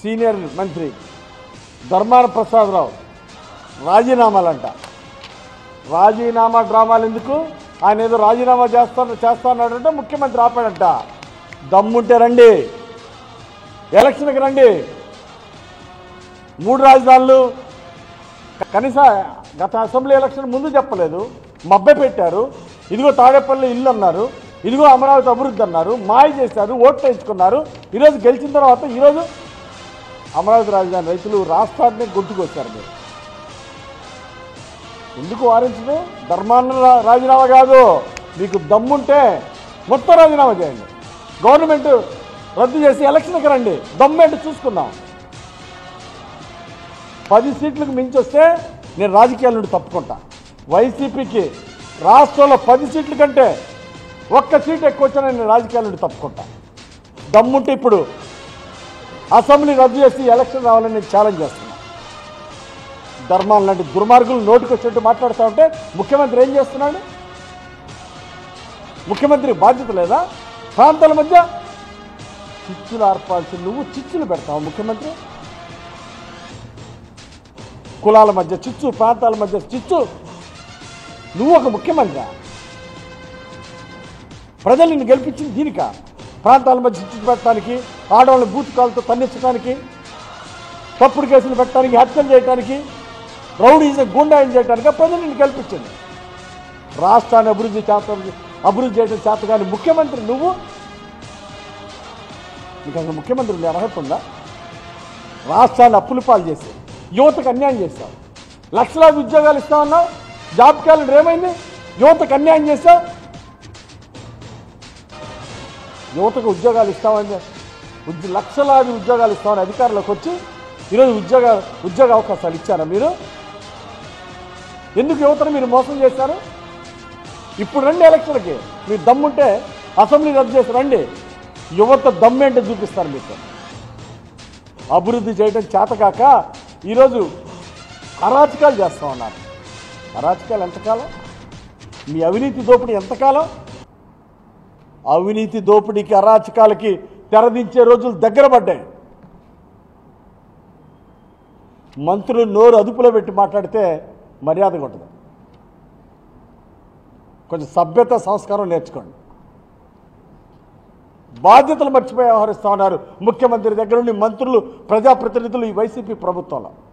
senior మంత్రి ధర్మాన ప్రసాదరావు రాజీనామాలంట రాజీనామా డ్రామాలు ఎందుకు ఆయన ఏదో రాజీనామా చేస్తాను చేస్తాన్నాడంటే ముఖ్యమంత్రి ఆపాడంట దమ్ముంటే రండి ఎలక్షన్కి రండి మూడు రాజధానులు క- కనీస గత అసెంబ్లీ ఎలక్షన్ ముందు చెప్పలేదు మబ్బె పెట్టారు ఇదిగో తాడేపల్లి ఇల్లు అన్నారు ఇదిగో అమరావతి అభివృద్ధి అన్నారు మాయ చేశారు ఓట్లు వేయించుకున్నారు ఈరోజు గెలిచిన తర్వాత ఈరోజు అమరావతి రాజధాని రైతులు రాష్ట్రాన్ని గొంతుకొచ్చారు మీరు ఎందుకు వారించదు ధర్మాన్న రా- రాజీనామా కాదు మీకు దమ్ముంటే మొత్తం రాజీనామా చేయండి గవర్నమెంట్ రద్దు చేసి ఎలక్షన్కి రండి దమ్మేంటి చూసుకుందాం పది సీట్లకు మించి వస్తే నేను రాజకీయాల నుండి తప్పుకుంటా వైసీపీకి రాష్ట్రంలో పది సీట్ల కంటే ఒక్క సీట్ ఎక్కువ వచ్చినా నేను రాజకీయాల నుండి తప్పుకుంటా దమ్ముంటే ఇప్పుడు అసెంబ్లీ రద్దు చేసి ఎలక్షన్ రావాలని నేను ఛాలెంజ్ చేస్తున్నా ధర్మాలు లాంటి దుర్మార్గులు నోటికి వచ్చినట్టు మాట్లాడుతూ ఉంటే ముఖ్యమంత్రి ఏం చేస్తున్నాడు ముఖ్యమంత్రి బాధ్యత లేదా ప్రాంతాల మధ్య చిచ్చులు ఆర్పాల్సి నువ్వు చిచ్చులు పెడతావు ముఖ్యమంత్రి కులాల మధ్య చిచ్చు ప్రాంతాల మధ్య చిచ్చు నువ్వు ఒక ముఖ్యమంత్రి ప్రజలు నిన్ను గెలిపించింది దీనిక ప్రాంతాల మధ్య చిచ్చు పెట్టడానికి ఆడవాళ్ళని బూత్ కాలతో తన్నించడానికి తప్పుడు కేసులు పెట్టడానికి హత్యలు చేయడానికి రౌడీజం గుండాయిలు చేయడానికి ప్రజలు నిన్ను గెలిపించింది రాష్ట్రాన్ని అభివృద్ధి చేత అభివృద్ధి చేయడం చేత కానీ ముఖ్యమంత్రి నువ్వు నీకు అసలు ముఖ్యమంత్రి ఉండే అర్హత ఉందా రాష్ట్రాన్ని అప్పులు పాలు చేసి యువతకు అన్యాయం చేస్తావు లక్షలాది ఉద్యోగాలు ఇస్తామన్నావు జాబ్ క్యాలెండర్ ఏమైంది యువతకు అన్యాయం చేస్తావు యువతకు ఉద్యోగాలు ఇస్తామని ఉద్య లక్షలాది ఉద్యోగాలు ఇస్తామని అధికారంలోకి వచ్చి ఈరోజు ఉద్యోగ ఉద్యోగ అవకాశాలు ఇచ్చారా మీరు ఎందుకు యువతను మీరు మోసం చేశారు ఇప్పుడు రండి ఎలక్షన్కి మీరు దమ్ముంటే అసెంబ్లీ రద్దు చేసి రండి యువత దమ్మేంటో చూపిస్తారు మీకు అభివృద్ధి చేయడం చేతకాక ఈరోజు అరాచకాలు చేస్తూ ఉన్నారు అరాచకాలు ఎంతకాలం మీ అవినీతి దోపిడీ ఎంతకాలం అవినీతి దోపిడీకి అరాచకాలకి తెరదించే రోజులు దగ్గర పడ్డాయి మంత్రులు నోరు అదుపులో పెట్టి మాట్లాడితే మర్యాద కొట్టదు కొంచెం సభ్యత సంస్కారం నేర్చుకోండి బాధ్యతలు మర్చిపోయి వ్యవహరిస్తూ ఉన్నారు ముఖ్యమంత్రి దగ్గర నుండి మంత్రులు ప్రజాప్రతినిధులు ఈ వైసీపీ ప్రభుత్వంలో